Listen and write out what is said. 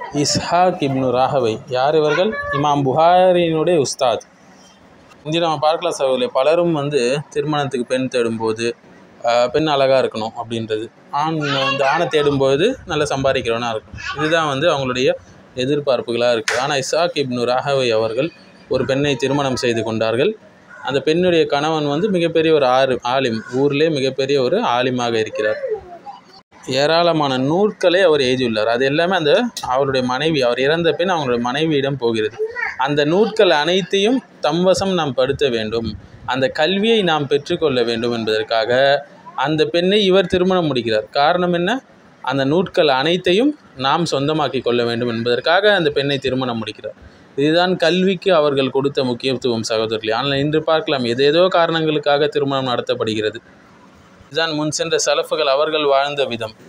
இஸ்ஹாக் இப்னு ராகவை யார் இவர்கள் இமாம் புகாரினுடைய உஸ்தாத் இங்கே நம்ம பார்க்கலாம் சகோதரி பலரும் வந்து திருமணத்துக்கு பெண் தேடும்போது ஆஹ், பெண் அழகாக இருக்கணும் அப்படின்றது ஆண் வந்து ஆணை தேடும்போது நல்லா சம்பாதிக்கிறவனா இருக்கணும் இதுதான் வந்து அவங்களுடைய எதிர்பார்ப்புகளாக இருக்குது ஆனால் இஸ்ஹாக் இப்னு ராகவை அவர்கள் ஒரு பெண்ணை திருமணம் செய்து கொண்டார்கள் அந்த பெண்ணுடைய கணவன் வந்து மிகப்பெரிய ஒரு ஆறு ஆலிம் ஊர்லேயே மிகப்பெரிய ஒரு ஆலிமாக இருக்கிறார் ஏராளமான நூட்களை அவர் எழுதியுள்ளார் அது எல்லாமே அந்த அவருடைய மனைவி அவர் இறந்த பின் அவங்களுடைய மனைவியிடம் போகிறது அந்த நூட்கள் அனைத்தையும் தம்வசம் நாம் படுத்த வேண்டும் அந்த கல்வியை நாம் பெற்றுக்கொள்ள வேண்டும் என்பதற்காக அந்த பெண்ணை இவர் திருமணம் முடிக்கிறார் காரணம் என்ன அந்த நூட்கள் அனைத்தையும் நாம் சொந்தமாக்கி கொள்ள வேண்டும் என்பதற்காக அந்த பெண்ணை திருமணம் முடிக்கிறார் இதுதான் கல்விக்கு அவர்கள் கொடுத்த முக்கியத்துவம் சகோதரர்களே ஆனால் இன்று பார்க்கலாம் ஏதேதோ காரணங்களுக்காக திருமணம் நடத்தப்படுகிறது இதுதான் முன் சென்ற சலஃபுகள் அவர்கள் வாழ்ந்த விதம்